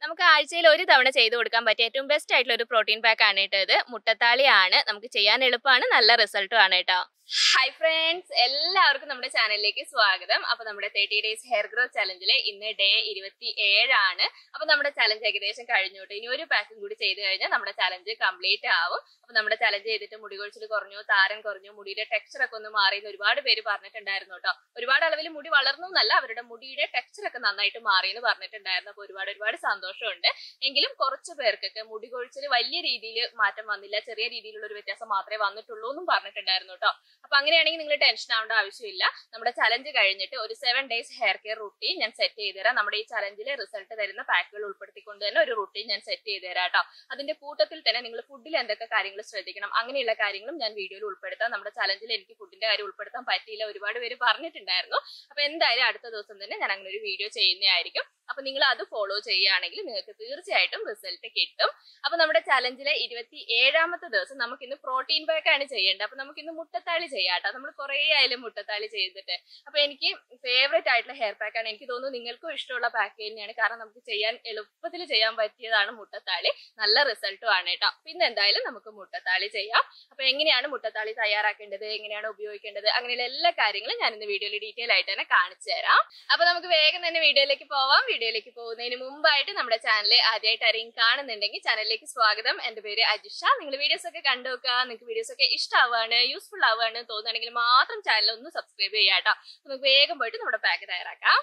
നമുക്ക് ആഴ്ചയിൽ ഒരു തവണ ചെയ്തു കൊടുക്കാൻ പറ്റിയ ഏറ്റവും ബെസ്റ്റ് ആയിട്ടുള്ള ഒരു പ്രോട്ടീൻ പാക്ക് ആണ് കേട്ടോ ഇത് മുട്ടത്താളിയാണ് നമുക്ക് ചെയ്യാൻ എളുപ്പമാണ് നല്ല റിസൾട്ടും ആണ് കേട്ടോ ഹായ് ഫ്രണ്ട്സ് എല്ലാവർക്കും നമ്മുടെ ചാനലിലേക്ക് സ്വാഗതം അപ്പൊ നമ്മുടെ തേർട്ടി ഡേയ്സ് ഹെയർ ഗ്രോത്ത് ചലഞ്ചിലെ ഇന്ന് ഡേ ഇരുപത്തി ഏഴാണ് അപ്പൊ നമ്മുടെ ചലഞ്ച് ഏകദേശം കഴിഞ്ഞു കേട്ടോ ഇനി ഒരു പാക്കും കൂടി ചെയ്ത് കഴിഞ്ഞാൽ നമ്മുടെ ചലഞ്ച് കംപ്ലീറ്റ് ആവും അപ്പൊ നമ്മുടെ ചലഞ്ച് ചെയ്തിട്ട് മുടി കൊഴിച്ചിൽ കുറഞ്ഞു താരൻ കുറഞ്ഞു മുടിയുടെ ടെക്സ്ചർ ഒക്കെ ഒന്ന് മാറി എന്ന് ഒരുപാട് പേര് പറഞ്ഞിട്ടുണ്ടായിരുന്നു കേട്ടോ ഒരുപാട് അളവിൽ മുടി വളർന്നു എന്നല്ല അവരുടെ മുടിയുടെ ടെക്സ്ചർ ഒക്കെ നന്നായിട്ട് മാറി എന്ന് പറഞ്ഞിട്ടുണ്ടായിരുന്നു അപ്പൊ ഒരുപാട് ഒരുപാട് സന്തോഷമുണ്ട് എങ്കിലും കുറച്ച് പേർക്കൊക്കെ മുടി കൊഴിച്ചിൽ വലിയ രീതിയിൽ മാറ്റം വന്നില്ല ചെറിയ രീതിയിലുള്ള ഒരു വ്യത്യാസം മാത്രമേ വന്നിട്ടുള്ളൂ എന്നും പറഞ്ഞിട്ടുണ്ടായിരുന്നു കേട്ടോ അപ്പൊ അങ്ങനെയാണെങ്കിൽ നിങ്ങൾ ടെൻഷൻ ആവേണ്ട ആവശ്യമില്ല നമ്മുടെ ചലഞ്ച് കഴിഞ്ഞിട്ട് ഒരു seven days hair care routine ഞാൻ സെറ്റ് ചെയ്ത് തരാം നമ്മുടെ ഈ ചലഞ്ചിലെ റിസൾട്ട് തരുന്ന പാക്കുകൾ ഉൾപ്പെടുത്തിക്കൊണ്ട് തന്നെ ഒരു റുട്ടീൻ ഞാൻ സെറ്റ് ചെയ്ത് തരാം കേട്ടോ അതിന്റെ കൂട്ടത്തിൽ തന്നെ നിങ്ങൾ ഫുഡിൽ എന്തൊക്കെ കാര്യങ്ങൾ ശ്രദ്ധിക്കണം അങ്ങനെയുള്ള കാര്യങ്ങളും ഞാൻ വീഡിയോയിൽ ഉൾപ്പെടുത്താം നമ്മുടെ ചലഞ്ചിൽ എനിക്ക് ഫുഡിന്റെ കാര്യം ഉൾപ്പെടുത്താൻ പറ്റിയില്ല ഒരുപാട് പേര് പറഞ്ഞിട്ടുണ്ടായിരുന്നു അപ്പൊ എന്തായാലും അടുത്ത ദിവസം തന്നെ ഞാൻ അങ്ങനെ ഒരു വീഡിയോ ചെയ്യുന്നതായിരിക്കും അപ്പൊ നിങ്ങൾ അത് ഫോളോ ചെയ്യുകയാണെങ്കിൽ നിങ്ങൾക്ക് തീർച്ചയായിട്ടും റിസൾട്ട് കിട്ടും അപ്പൊ നമ്മുടെ ചലഞ്ചിലെ ഇരുപത്തി ഏഴാമത്തെ ദിവസം നമുക്ക് ഇന്ന് പ്രോട്ടീൻ പാക്ക് ആണ് ചെയ്യേണ്ടത് അപ്പൊ നമുക്ക് ഇന്ന് മുട്ടത്താളി ചെയ്യാട്ടോ നമ്മൾ കുറേ ആയാലും മുട്ടത്താളി ചെയ്തിട്ട് അപ്പൊ എനിക്ക് ഫേവറേറ്റ് ആയിട്ടുള്ള ഹെയർ പാക്ക് ആണ് എനിക്ക് തോന്നുന്നു നിങ്ങൾക്കും ഇഷ്ടമുള്ള പാക്ക് തന്നെയാണ് കാരണം നമുക്ക് ചെയ്യാൻ എളുപ്പത്തിൽ ചെയ്യാൻ പറ്റിയതാണ് മുട്ടത്താളി നല്ല റിസൾട്ടും ആണ് കേട്ടോ പിന്നെ എന്തായാലും നമുക്ക് മുട്ടത്താളി ചെയ്യാം അപ്പൊ എങ്ങനെയാണ് മുട്ടത്താളി തയ്യാറാക്കേണ്ടത് എങ്ങനെയാണ് ഉപയോഗിക്കേണ്ടത് അങ്ങനെയുള്ള എല്ലാ കാര്യങ്ങളും ഞാൻ ഇന്ന് വീഡിയോയിൽ ഡീറ്റെയിൽ ആയിട്ട് തന്നെ കാണിച്ചു തരാം അപ്പൊ നമുക്ക് വേഗം തന്നെ വീഡിയോയിലേക്ക് പോവാം വീഡിയോയിലേക്ക് പോകുന്നതിന് മുമ്പായിട്ട് നമ്മുടെ ചാനൽ ആദ്യമായിട്ട് ആരെങ്കിലും കാണുന്നുണ്ടെങ്കിൽ ചാനലിലേക്ക് സ്വാഗതം എന്റെ പേര് അജിഷ നിങ്ങൾ വീഡിയോസ് ഒക്കെ കണ്ടു നോക്കുക നിങ്ങൾക്ക് വീഡിയോസ് ഒക്കെ ഇഷ്ടമാവാണ് യൂസ്ഫുൾ ആവുകയാണ് തോന്നുകയാണെങ്കിൽ മാത്രം ചാനൽ ഒന്ന് സബ്സ്ക്രൈബ് ചെയ്യാം കേട്ടോ നമുക്ക് വേഗം പോയിട്ട് നമ്മുടെ പാക്ക് തയ്യാറാക്കാം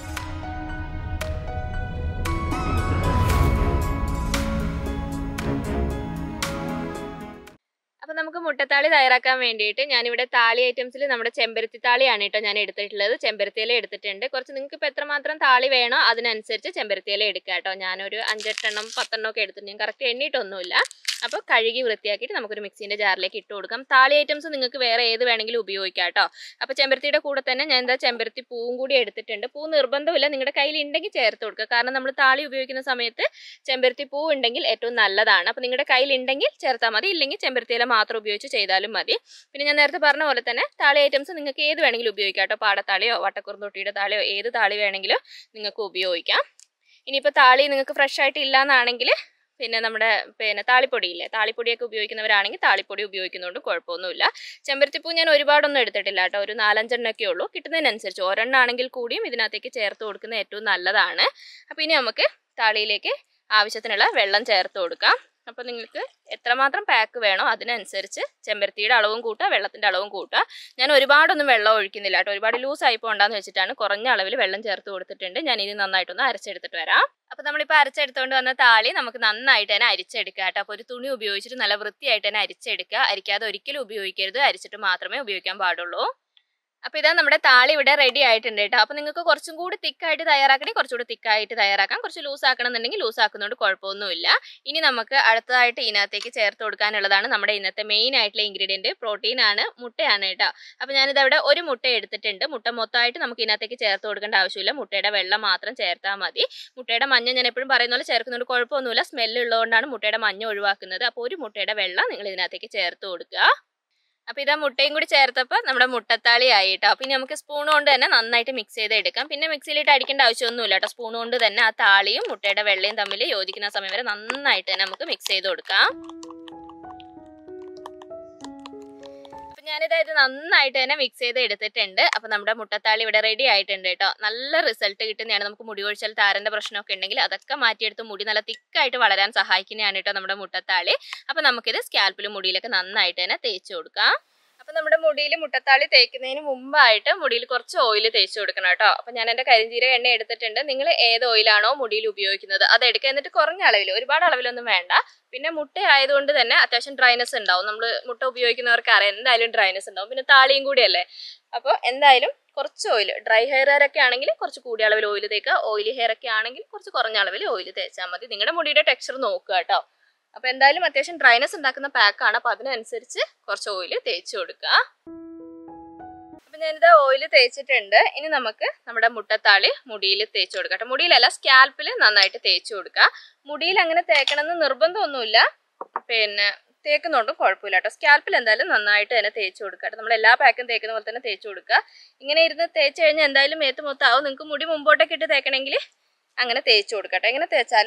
അപ്പൊ നമുക്ക് മുട്ടത്താളി തയ്യാറാക്കാൻ വേണ്ടിയിട്ട് ഞാനിവിടെ താളി ഐറ്റംസിൽ നമ്മുടെ ചെമ്പരത്തി താളിയാണ് കേട്ടോ ഞാൻ എടുത്തിട്ടുള്ളത് ചെമ്പരത്തിയില എടുത്തിട്ടുണ്ട് കുറച്ച് നിങ്ങൾക്ക് ഇപ്പൊ എത്രമാത്രം താളി വേണോ അതിനനുസരിച്ച് ചെമ്പരത്തിയില എടുക്കുക കേട്ടോ ഞാനൊരു അഞ്ചെട്ടെണ്ണം പത്തെണ്ണം ഒക്കെ എടുത്തിട്ടുണ്ട് ഞാൻ കറക്റ്റ് എണ്ണിയിട്ടൊന്നുമില്ല അപ്പോൾ കഴുകി വൃത്തിയാക്കിയിട്ട് നമുക്കൊരു മിക്സിന്റെ ജാറിലേക്ക് ഇട്ട് കൊടുക്കാം താളി ഐറ്റംസ് നിങ്ങൾക്ക് വേറെ ഏത് വേണമെങ്കിലും ഉപയോഗിക്കാം കേട്ടോ അപ്പോൾ ചെമ്പരത്തിയുടെ കൂടെ തന്നെ ഞാൻ എന്താ ചെമ്പരത്തി പൂവും കൂടി എടുത്തിട്ടുണ്ട് പൂ നിർബന്ധമില്ല നിങ്ങളുടെ കയ്യിൽ ഉണ്ടെങ്കിൽ ചേർത്ത് കൊടുക്കുക കാരണം നമ്മൾ താളി ഉപയോഗിക്കുന്ന സമയത്ത് ചെമ്പരത്തി പൂ ഉണ്ടെങ്കിൽ ഏറ്റവും നല്ലതാണ് അപ്പോൾ നിങ്ങളുടെ കയ്യിൽ ഉണ്ടെങ്കിൽ ചേർത്താൽ മതി ഇല്ലെങ്കിൽ ചെമ്പരത്തിയില മാത്രം ഉപയോഗിച്ച് ചെയ്താലും മതി പിന്നെ ഞാൻ നേരത്തെ പറഞ്ഞ പോലെ തന്നെ താളി ഐറ്റംസ് നിങ്ങൾക്ക് ഏത് വേണമെങ്കിലും ഉപയോഗിക്കാം കേട്ടോ പാടത്താളിയോ വട്ടക്കുറുന്തൊട്ടിയുടെ താളിയോ ഏത് താളി വേണമെങ്കിലും നിങ്ങൾക്ക് ഉപയോഗിക്കാം ഇനിയിപ്പോൾ താളി നിങ്ങൾക്ക് ഫ്രഷ് ആയിട്ട് ഇല്ലാന്നാണെങ്കിൽ പിന്നെ നമ്മുടെ പിന്നെ താളിപ്പൊടിയില്ലേ താളിപ്പൊടിയൊക്കെ ഉപയോഗിക്കുന്നവരാണെങ്കിൽ താളിപ്പൊടി ഉപയോഗിക്കുന്നതുകൊണ്ട് കുഴപ്പമൊന്നുമില്ല ചെമ്പരത്തിപ്പൂ ഞാൻ ഒരുപാടൊന്നും എടുത്തിട്ടില്ല കേട്ടോ ഒരു നാലഞ്ചെണ്ണൊക്കെ ഉള്ളൂ കിട്ടുന്നതിനനുസരിച്ച് ഒരെണ്ണാണെങ്കിൽ കൂടിയും ഇതിനകത്തേക്ക് ചേർത്ത് കൊടുക്കുന്നത് ഏറ്റവും നല്ലതാണ് അപ്പോൾ ഇനി നമുക്ക് താളിയിലേക്ക് ആവശ്യത്തിനുള്ള വെള്ളം ചേർത്ത് കൊടുക്കാം അപ്പോൾ നിങ്ങൾക്ക് എത്രമാത്രം പാക്ക് വേണോ അതിനനുസരിച്ച് ചെമ്പരത്തിയുടെ അളവും കൂട്ടുക വെള്ളത്തിൻ്റെ അളവും കൂട്ടുക ഞാൻ ഒരുപാടൊന്നും വെള്ളം ഒഴിക്കുന്നില്ല കേട്ടോ ഒരുപാട് ലൂസ് ആയി പോകണ്ടെന്ന് വെച്ചിട്ടാണ് കുറഞ്ഞ അളവിൽ വെള്ളം ചേർത്ത് കൊടുത്തിട്ടുണ്ട് ഞാൻ ഇനി നന്നായിട്ടൊന്ന് അരച്ചെടുത്തിട്ട് വരാം അപ്പോൾ നമ്മളിപ്പോൾ അരച്ചെടുത്തുകൊണ്ട് വന്ന താളി നമുക്ക് നന്നായിട്ട് തന്നെ അരിച്ചെടുക്കുക കേട്ടോ അപ്പോൾ ഒരു തുണി ഉപയോഗിച്ചിട്ട് നല്ല വൃത്തിയായിട്ട് തന്നെ അരിച്ചെടുക്കുക അരിക്കാതെ ഒരിക്കലും ഉപയോഗിക്കരുത് അരിച്ചിട്ട് മാത്രമേ ഉപയോഗിക്കാൻ പാടുള്ളൂ അപ്പോൾ ഇതാ നമ്മുടെ താളി ഇവിടെ റെഡി ആയിട്ടുണ്ട് കേട്ടോ അപ്പോൾ നിങ്ങൾക്ക് കുറച്ചും കൂടി തിക്കായിട്ട് തയ്യാറാക്കണമെങ്കിൽ കുറച്ചുകൂടി തിക്കായിട്ട് തയ്യാറാക്കാം കുറച്ച് ലൂസ് ആക്കണം എന്നുണ്ടെങ്കിൽ ലൂസ് ആക്കുന്നതുകൊണ്ട് കുഴപ്പമൊന്നുമില്ല ഇനി നമുക്ക് അടുത്തതായിട്ട് ഇതിനകത്തേക്ക് ചേർത്ത് കൊടുക്കാനുള്ളതാണ് നമ്മുടെ ഇന്നത്തെ മെയിൻ ആയിട്ടുള്ള ഇൻഗ്രീഡിയൻറ്റ് പ്രോട്ടീൻ ആണ് മുട്ടയാണ് കേട്ടോ അപ്പോൾ ഞാനിത് അവിടെ ഒരു മുട്ട എടുത്തിട്ടുണ്ട് മുട്ട മൊത്തമായിട്ട് നമുക്ക് ഇതിനകത്തേക്ക് ചേർത്ത് കൊടുക്കേണ്ട ആവശ്യമില്ല മുട്ടയുടെ വെള്ളം മാത്രം ചേർത്താൽ മതി മുട്ടയുടെ മഞ്ഞ ഞാൻ എപ്പോഴും പറയുന്ന പോലെ ചേർക്കുന്നതുകൊണ്ട് കുഴപ്പമൊന്നുമില്ല സ്മെല്ല് ഉള്ളതുകൊണ്ടാണ് മുട്ടയുടെ മഞ്ഞ ഒഴിവാക്കുന്നത് അപ്പോൾ ഒരു മുട്ടയുടെ വെള്ളം നിങ്ങൾ ഇതിനകത്തേക്ക് ചേർത്ത് കൊടുക്കുക അപ്പോൾ ഇതാ മുട്ടയും കൂടി ചേർത്തപ്പോൾ നമ്മുടെ മുട്ടത്താളി ആയി കേട്ടോ പിന്നെ നമുക്ക് സ്പൂൺ കൊണ്ട് തന്നെ നന്നായിട്ട് മിക്സ് ചെയ്ത് എടുക്കാം പിന്നെ മിക്സിയിലിട്ട് അടിക്കേണ്ട ആവശ്യമൊന്നുമില്ല കേട്ടോ സ്പൂൺ കൊണ്ട് തന്നെ ആ താളിയും മുട്ടയുടെ വെള്ളയും തമ്മിൽ യോജിക്കുന്ന സമയം വരെ നന്നായിട്ട് തന്നെ നമുക്ക് മിക്സ് ചെയ്ത് കൊടുക്കാം ഞാനിത് ഇത് നന്നായിട്ട് തന്നെ മിക്സ് ചെയ്ത് എടുത്തിട്ടുണ്ട് അപ്പോൾ നമ്മുടെ മുട്ടത്താളി ഇവിടെ റെഡി ആയിട്ടുണ്ട് കേട്ടോ നല്ല റിസൾട്ട് കിട്ടുന്നതാണ് നമുക്ക് മുടി കൊഴിച്ചാൽ താരന്റെ പ്രശ്നമൊക്കെ ഉണ്ടെങ്കിൽ അതൊക്കെ മാറ്റിയെടുത്ത് മുടി നല്ല തിക്കായിട്ട് വളരാൻ സഹായിക്കുന്നതാണ് കേട്ടോ നമ്മുടെ മുട്ടത്താളി അപ്പോൾ നമുക്കിത് സ്കാൽപ്പിലും മുടിയിലൊക്കെ നന്നായിട്ട് തന്നെ തേച്ച് കൊടുക്കാം അപ്പൊ നമ്മുടെ മുടിയിൽ മുട്ടത്താളി തേക്കുന്നതിന് മുമ്പായിട്ട് മുടിയിൽ കുറച്ച് ഓയിൽ തേച്ച് കൊടുക്കണം കേട്ടോ അപ്പൊ ഞാൻ എന്റെ കരിഞ്ചീരക എണ്ണ എടുത്തിട്ടുണ്ട് നിങ്ങൾ ഏത് ഓയിലാണോ മുടിയിൽ ഉപയോഗിക്കുന്നത് അത് എടുക്കുക എന്നിട്ട് കുറഞ്ഞ അളവിൽ ഒരുപാട് അളവിലൊന്നും വേണ്ട പിന്നെ മുട്ട ആയതുകൊണ്ട് തന്നെ അത്യാവശ്യം ഡ്രൈനസ് ഉണ്ടാവും നമ്മൾ മുട്ട ഉപയോഗിക്കുന്നവർക്ക് അറിയാം എന്തായാലും ഡ്രൈനസ് ഉണ്ടാവും പിന്നെ താളിയും കൂടിയല്ലേ അപ്പോൾ എന്തായാലും കുറച്ച് ഓയിൽ ഡ്രൈ ഹെയറുകാരൊക്കെ ആണെങ്കിൽ കുറച്ച് കൂടിയ അളവിൽ ഓയിൽ തേക്കുക ഓയിലി ഹെയർ ഒക്കെ ആണെങ്കിൽ കുറച്ച് കുറഞ്ഞ അളവിൽ ഓയിൽ തേച്ചാൽ മതി നിങ്ങളുടെ മുടിയുടെ ടെക്സ്ചർ നോക്കുക കേട്ടോ അപ്പൊ എന്തായാലും അത്യാവശ്യം ഡ്രൈനസ് ഉണ്ടാക്കുന്ന പാക്കാണ് അപ്പൊ അതിനനുസരിച്ച് കുറച്ച് ഓയിൽ തേച്ച് കൊടുക്കുക അപ്പൊ ഞാനിത് ഓയിൽ തേച്ചിട്ടുണ്ട് ഇനി നമുക്ക് നമ്മുടെ മുട്ടത്താളി മുടിയിൽ തേച്ച് കൊടുക്കാം കേട്ടോ മുടിയിലല്ല സ്കാൽപ്പിൽ നന്നായിട്ട് തേച്ച് കൊടുക്കുക മുടിയിൽ അങ്ങനെ തേക്കണമെന്ന് നിർബന്ധമൊന്നുമില്ല പിന്നെ തേക്കുന്നുണ്ടും കുഴപ്പമില്ല കേട്ടോ സ്കാൽപ്പിൽ എന്തായാലും നന്നായിട്ട് തന്നെ തേച്ച് കൊടുക്കുക കേട്ടോ നമ്മൾ എല്ലാ പാക്കും തേക്കുന്ന പോലെ തന്നെ തേച്ച് കൊടുക്കുക ഇങ്ങനെ ഇരുന്ന് തേച്ച് കഴിഞ്ഞാൽ എന്തായാലും മേത്ത് മൊത്തമാവും നിങ്ങൾക്ക് മുടി മുമ്പോട്ടൊക്കെ ഇട്ട് തേക്കണമെങ്കിൽ അങ്ങനെ തേച്ച് കൊടുക്കട്ടെ എങ്ങനെ തേച്ചാലും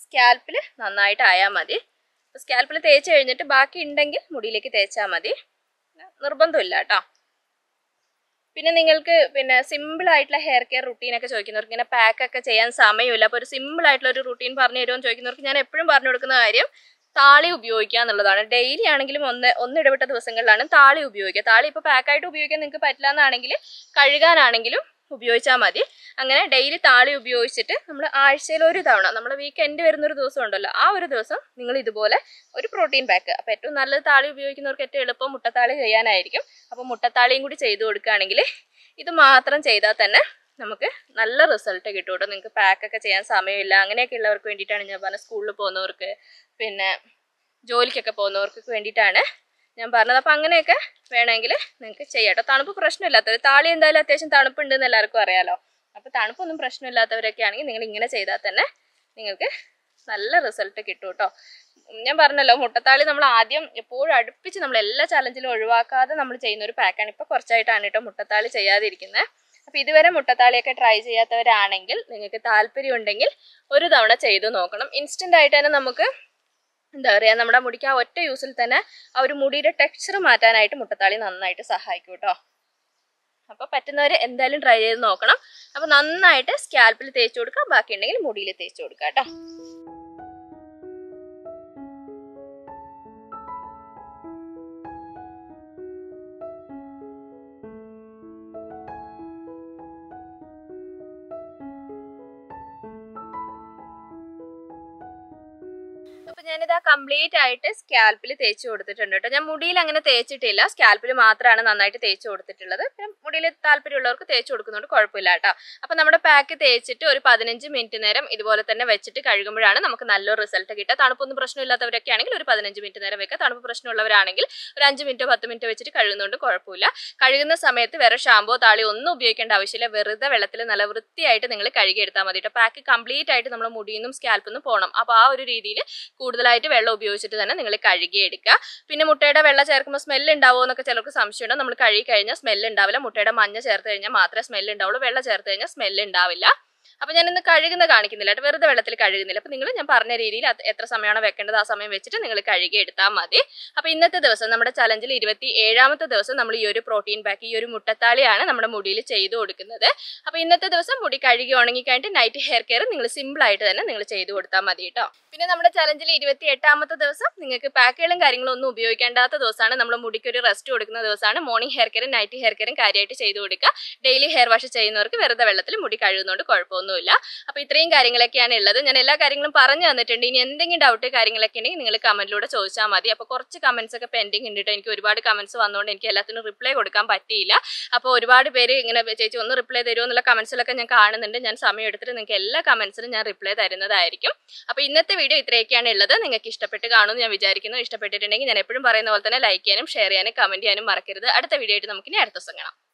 സ്കാൽപ്പിൽ നന്നായിട്ട് ആയാൽ മതി സ്കാൽപ്പിൽ തേച്ച് കഴിഞ്ഞിട്ട് ബാക്കി ഉണ്ടെങ്കിൽ മുടിയിലേക്ക് തേച്ചാൽ മതി നിർബന്ധമില്ല കേട്ടോ പിന്നെ നിങ്ങൾക്ക് പിന്നെ സിമ്പിൾ ആയിട്ടുള്ള ഹെയർ കെയർ റുട്ടീൻ ഒക്കെ ചോദിക്കുന്നവർക്ക് ഇങ്ങനെ പാക്ക് ഒക്കെ ചെയ്യാൻ സമയമില്ല അപ്പോൾ ഒരു സിമ്പിൾ ആയിട്ടുള്ള ഒരു റുട്ടീൻ പറഞ്ഞു തരുമോ എന്ന് ചോദിക്കുന്നവർക്ക് ഞാൻ എപ്പോഴും പറഞ്ഞു കൊടുക്കുന്ന കാര്യം താളി ഉപയോഗിക്കുക എന്നുള്ളതാണ് ഡെയിലി ആണെങ്കിലും ഒന്ന് ഒന്ന് ഇടവിട്ട ദിവസങ്ങളിലാണ് താളി ഉപയോഗിക്കുക താളി ഇപ്പോൾ പാക്കായിട്ട് ഉപയോഗിക്കാൻ നിങ്ങൾക്ക് പറ്റില്ല എന്നാണെങ്കിൽ കഴുകാനാണെങ്കിലും ഉപയോഗിച്ചാൽ മതി അങ്ങനെ ഡെയിലി താളി ഉപയോഗിച്ചിട്ട് നമ്മൾ ആഴ്ചയിൽ ഒരു തവണ നമ്മൾ വീക്കെൻഡ് വരുന്ന ഒരു ദിവസം ഉണ്ടല്ലോ ആ ഒരു ദിവസം നിങ്ങൾ ഇതുപോലെ ഒരു പ്രോട്ടീൻ പാക്ക് അപ്പോൾ ഏറ്റവും നല്ലത് താളി ഉപയോഗിക്കുന്നവർക്ക് ഏറ്റവും എളുപ്പം മുട്ടത്താളി ചെയ്യാനായിരിക്കും അപ്പോൾ മുട്ടത്താളിയും കൂടി ചെയ്തു കൊടുക്കുകയാണെങ്കിൽ ഇത് മാത്രം ചെയ്താൽ തന്നെ നമുക്ക് നല്ല റിസൾട്ട് കിട്ടും കേട്ടോ നിങ്ങൾക്ക് പാക്കൊക്കെ ചെയ്യാൻ സമയമില്ല അങ്ങനെയൊക്കെ ഉള്ളവർക്ക് വേണ്ടിയിട്ടാണ് ഞാൻ പറഞ്ഞത് സ്കൂളിൽ പോകുന്നവർക്ക് പിന്നെ ജോലിക്കൊക്കെ പോകുന്നവർക്കൊക്കെ വേണ്ടിയിട്ടാണ് ഞാൻ പറഞ്ഞത് അപ്പം അങ്ങനെയൊക്കെ വേണമെങ്കിൽ നിങ്ങൾക്ക് ചെയ്യാം കേട്ടോ തണുപ്പ് പ്രശ്നമില്ലാത്തവർ താളി എന്തായാലും അത്യാവശ്യം തണുപ്പുണ്ട് എന്ന് എല്ലാവർക്കും അറിയാലോ അപ്പോൾ തണുപ്പൊന്നും പ്രശ്നമില്ലാത്തവരൊക്കെ ആണെങ്കിൽ നിങ്ങൾ ഇങ്ങനെ ചെയ്താൽ തന്നെ നിങ്ങൾക്ക് നല്ല റിസൾട്ട് കിട്ടും കേട്ടോ ഞാൻ പറഞ്ഞല്ലോ മുട്ടത്താളി നമ്മൾ ആദ്യം എപ്പോഴും അടുപ്പിച്ച് നമ്മൾ എല്ലാ ചലഞ്ചിലും ഒഴിവാക്കാതെ നമ്മൾ ചെയ്യുന്ന ഒരു പാക്കാണ് ഇപ്പോൾ കുറച്ചായിട്ടാണ് കേട്ടോ മുട്ടത്താളി ചെയ്യാതിരിക്കുന്നത് അപ്പോൾ ഇതുവരെ മുട്ടത്താളിയൊക്കെ ട്രൈ ചെയ്യാത്തവരാണെങ്കിൽ നിങ്ങൾക്ക് താല്പര്യം ഉണ്ടെങ്കിൽ ഒരു തവണ ചെയ്തു നോക്കണം ഇൻസ്റ്റൻ്റ് ആയിട്ട് തന്നെ നമുക്ക് എന്താ പറയുക നമ്മുടെ മുടിക്ക് ആ ഒറ്റ യൂസിൽ തന്നെ ആ ഒരു മുടിയുടെ ടെക്സ്ചർ മാറ്റാനായിട്ട് മുട്ടത്താളി നന്നായിട്ട് സഹായിക്കും കേട്ടോ അപ്പോൾ പറ്റുന്നവർ എന്തായാലും ട്രൈ ചെയ്ത് നോക്കണം അപ്പോൾ നന്നായിട്ട് സ്കാൽപ്പിൽ തേച്ച് കൊടുക്കുക ബാക്കി ഉണ്ടെങ്കിൽ മുടിയിൽ തേച്ച് കൊടുക്കുക കേട്ടോ അപ്പൊ ഞാനിതാ കംപ്ലീറ്റ് ആയിട്ട് സ്കാൽപ്പിൽ തേച്ച് കൊടുത്തിട്ടുണ്ട് കേട്ടോ ഞാൻ മുടിയിൽ അങ്ങനെ തേച്ചിട്ടില്ല സ്കാൽപ്പിൽ മാത്രമാണ് നന്നായിട്ട് തേച്ച് കൊടുത്തിട്ടുള്ളത് പിന്നെ മുടിയിൽ താല്പര്യമുള്ളവർക്ക് തേച്ച് കൊടുക്കുന്നതുകൊണ്ട് കുഴപ്പമില്ല കേട്ടോ അപ്പൊ നമ്മുടെ പാക്ക് തേച്ചിട്ട് ഒരു പതിനഞ്ച് മിനിറ്റ് നേരം ഇതുപോലെ തന്നെ വെച്ചിട്ട് കഴുകുമ്പോഴാണ് നമുക്ക് നല്ലൊരു റിസൾട്ട് കിട്ടുക തണുപ്പൊന്നും പ്രശ്നമില്ലാത്തവരൊക്കെ ആണെങ്കിൽ ഒരു പതിനഞ്ച് മിനിറ്റ് നേരം വെക്കുക തണുപ്പ് പ്രശ്നമുള്ളവരാണെങ്കിൽ ഒരു അഞ്ച് മിനിറ്റോ പത്ത് മിനിറ്റോ വെച്ചിട്ട് കഴുകുന്നതുകൊണ്ട് കുഴപ്പമില്ല കഴുകുന്ന സമയത്ത് വേറെ ഷാമ്പോ താളി ഒന്നും ഉപയോഗിക്കേണ്ട ആവശ്യമില്ല വെറുതെ വെള്ളത്തിൽ നല്ല വൃത്തിയായിട്ട് നിങ്ങൾ കഴുകിയെടുത്താൽ മതി കേട്ടോ പാക്ക് കംപ്ലീറ്റ് ആയിട്ട് നമ്മൾ മുടിയിൽ നിന്നും സ്കാൽപ്പിൽ നിന്നും പോകണം അപ്പോൾ ആ ഒരു രീതിയിൽ കൂടുതലായിട്ട് വെള്ളം ഉപയോഗിച്ചിട്ട് തന്നെ നിങ്ങൾ കഴുകിയെടുക്കുക പിന്നെ മുട്ടയുടെ വെള്ളം ചേർക്കുമ്പോൾ സ്മെല്ല് ഉണ്ടാവുമോ എന്നൊക്കെ ചിലർക്ക് സംശയമുണ്ട് നമ്മൾ കഴുകി കഴിഞ്ഞാൽ സ്മെല്ല് ഉണ്ടാവില്ല മുട്ടയുടെ മഞ്ഞ ചേർത്ത് കഴിഞ്ഞാൽ മാത്രമേ സ്മെല്ല് ഉണ്ടാവുള്ളൂ വെള്ളം ചേർത്ത് കഴിഞ്ഞാൽ സ്മെല്ല് ഉണ്ടാവില്ല അപ്പൊ ഞാൻ ഇന്ന് കഴുകുന്ന കാണിക്കുന്നില്ല കേട്ടോ വെറുതെ വെള്ളത്തിൽ കഴുകുന്നില്ല അപ്പൊ നിങ്ങൾ ഞാൻ പറഞ്ഞ രീതിയിൽ അത് എത്ര സമയമാണോ വെക്കേണ്ടത് ആ സമയം വെച്ചിട്ട് നിങ്ങൾ കഴുകി എടുത്താൽ മതി അപ്പൊ ഇന്നത്തെ ദിവസം നമ്മുടെ ചലഞ്ചിൽ ഇരുപത്തി ഏഴാമത്തെ ദിവസം നമ്മൾ ഈ ഒരു പ്രോട്ടീൻ പാക്ക് ഈ ഒരു മുട്ടത്താളിയാണ് നമ്മുടെ മുടിയിൽ ചെയ്തു കൊടുക്കുന്നത് അപ്പൊ ഇന്നത്തെ ദിവസം മുടി കഴുകി ഉണങ്ങി കഴിഞ്ഞിട്ട് നൈറ്റ് ഹെയർ കെയർ നിങ്ങൾ സിമ്പിൾ ആയിട്ട് തന്നെ നിങ്ങൾ ചെയ്തു കൊടുത്താൽ മതി കേട്ടോ പിന്നെ നമ്മുടെ ചലഞ്ചിൽ ഇരുപത്തി എട്ടാമത്തെ ദിവസം നിങ്ങൾക്ക് പാക്കുകളും കാര്യങ്ങളും ഒന്നും ഉപയോഗിക്കേണ്ടാത്ത ദിവസമാണ് നമ്മൾ മുടിക്ക് ഒരു റെസ്റ്റ് കൊടുക്കുന്ന ദിവസമാണ് മോർണിംഗ് ഹെയർ കെയറും നൈറ്റ് ഹെയർ കെയറും കാര്യമായിട്ട് ചെയ്തു കൊടുക്കുക ഡെയിലി ഹെയർ വാഷ് ചെയ്യുന്നവർക്ക് വെറുതെ വെള്ളത്തിൽ മുടി കഴുകുന്നതുകൊണ്ട് കുഴപ്പമൊന്നുമില്ല അപ്പോൾ ഇത്രയും കാര്യങ്ങളൊക്കെയാണ് ഉള്ളത് ഞാൻ എല്ലാ കാര്യങ്ങളും പറഞ്ഞു തന്നിട്ടുണ്ട് ഇനി എന്തെങ്കിലും ഡൗട്ട് കാര്യങ്ങളൊക്കെ ഉണ്ടെങ്കിൽ നിങ്ങൾ കമന്റിലൂടെ ചോദിച്ചാൽ മതി അപ്പോൾ കുറച്ച് കമന്റ്സ് ഒക്കെ പെൻഡിങ് ഉണ്ട് ട്ടോ. എനിക്ക് ഒരുപാട് കമന്റ്സ് വന്നുകൊണ്ട് എനിക്ക് എല്ലാത്തിനും റിപ്ലൈ കൊടുക്കാൻ പറ്റിയില്ല അപ്പോൾ ഒരുപാട് പേര് ഇങ്ങനെ ചേച്ചി ഒന്ന് റിപ്ലൈ തരുമോ എന്നുള്ള കമന്റ്സിലൊക്കെ ഞാൻ കാണുന്നുണ്ട് ഞാൻ സമയം എടുത്തിട്ട് നിങ്ങൾക്ക് എല്ലാ കമന്റ്സിനും ഞാൻ റിപ്ലൈ തരുന്നതായിരിക്കും അപ്പോൾ ഇന്നത്തെ വീഡിയോ ഇത്രയൊക്കെയാണ് ഉള്ളത് നിങ്ങൾക്ക് ഇഷ്ടപ്പെട്ട് കാണുമെന്ന് ഞാൻ വിചാരിക്കുന്നു ഇഷ്ടപ്പെട്ടിട്ടുണ്ടെങ്കിൽ ഞാൻ എപ്പോഴും പറയുന്ന പോലെ തന്നെ ലൈക്ക് ചെയ്യാനും ഷെയർ ചെയ്യാനും കമന്റ് ചെയ്യാനും മറക്കരുത് അടുത്ത വീഡിയോ ആയിട്ട് നമുക്കിനി അടുത്ത ദിവസം കാണാം